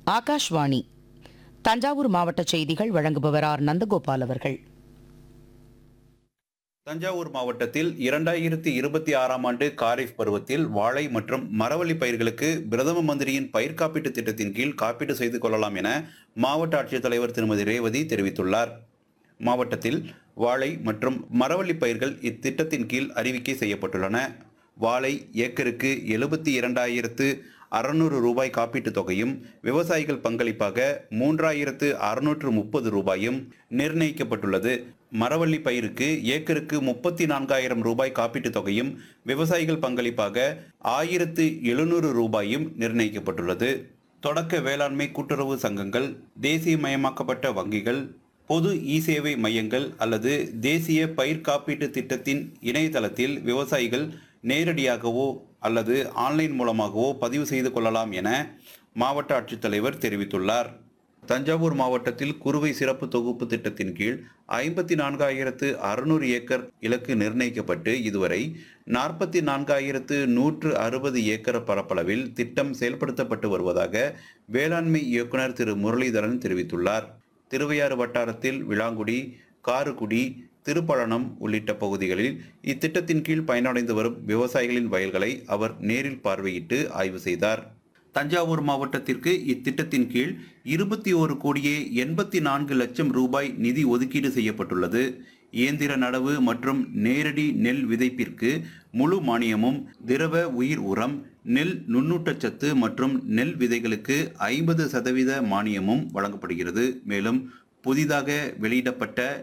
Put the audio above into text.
ஆகாஷ்வாணி தஞ்சாவூர் மாவட்ட செய்திகள் வழங்குபவர் ஆர் நந்தகோபால் அவர்கள் தஞ்சாவூர் மாவட்டத்தில் இரண்டாயிரத்தி இருபத்தி ஆறாம் ஆண்டு காரிஃப் பருவத்தில் வாழை மற்றும் மரவள்ளி பயிர்களுக்கு பிரதம மந்திரியின் பயிர் காப்பீட்டு திட்டத்தின் கீழ் காப்பீடு செய்து கொள்ளலாம் என மாவட்ட ஆட்சித்தலைவர் திருமதி ரேவதி தெரிவித்துள்ளார் மாவட்டத்தில் வாழை மற்றும் மரவள்ளி பயிர்கள் இத்திட்டத்தின் கீழ் அறிவிக்கை செய்யப்பட்டுள்ளன வாழை ஏக்கருக்கு எழுபத்தி இரண்டாயிரத்து அறுநூறு ரூபாய் காப்பீட்டுத் தொகையும் விவசாயிகள் பங்களிப்பாக மூன்றாயிரத்து அறுநூற்று முப்பது ரூபாயும் நிர்ணயிக்கப்பட்டுள்ளது மரவள்ளி பயிருக்கு ஏக்கருக்கு முப்பத்தி நான்காயிரம் ரூபாய் காப்பீட்டுத் தொகையும் விவசாயிகள் பங்களிப்பாக ஆயிரத்து எழுநூறு ரூபாயும் நிர்ணயிக்கப்பட்டுள்ளது தொடக்க வேளாண்மை கூட்டுறவு சங்கங்கள் தேசியமயமாக்கப்பட்ட வங்கிகள் பொது இ சேவை மையங்கள் அல்லது தேசிய பயிர் காப்பீட்டு திட்டத்தின் இணையதளத்தில் விவசாயிகள் நேரடியாகவோ அல்லது ஆன்லைன் மூலமாகவோ பதிவு செய்து கொள்ளலாம் என மாவட்ட ஆட்சித்தலைவர் தெரிவித்துள்ளார் தஞ்சாவூர் மாவட்டத்தில் குறுவை சிறப்பு தொகுப்பு திட்டத்தின் கீழ் ஐம்பத்தி நான்காயிரத்து அறுநூறு ஏக்கர் இலக்கு நிர்ணயிக்கப்பட்டு இதுவரை நாற்பத்தி நான்காயிரத்து நூற்று அறுபது ஏக்கர் பரப்பளவில் திட்டம் செயல்படுத்தப்பட்டு வருவதாக வேளாண்மை இயக்குனர் திரு முரளிதரன் தெரிவித்துள்ளார் திருவையாறு வட்டாரத்தில் விளாங்குடி காருக்குடி திருப்பழனம் உள்ளிட்ட பகுதிகளில் இத்திட்டத்தின் கீழ் பயனடைந்து வரும் விவசாயிகளின் வயல்களை அவர் நேரில் பார்வையிட்டு ஆய்வு செய்தார் தஞ்சாவூர் மாவட்டத்திற்கு இத்திட்டத்தின் கீழ் இருபத்தி ஒரு கோடியே எண்பத்தி நான்கு லட்சம் ரூபாய் நிதி ஒதுக்கீடு செய்யப்பட்டுள்ளது இயந்திர நடவு மற்றும் நேரடி நெல் விதைப்பிற்கு முழு மானியமும் திரவ உயிர் உரம் நெல் நுண்ணூட்டச்சத்து மற்றும் நெல் விதைகளுக்கு ஐம்பது சதவீத மானியமும் வழங்கப்படுகிறது மேலும் புதிதாக வெளியிடப்பட்ட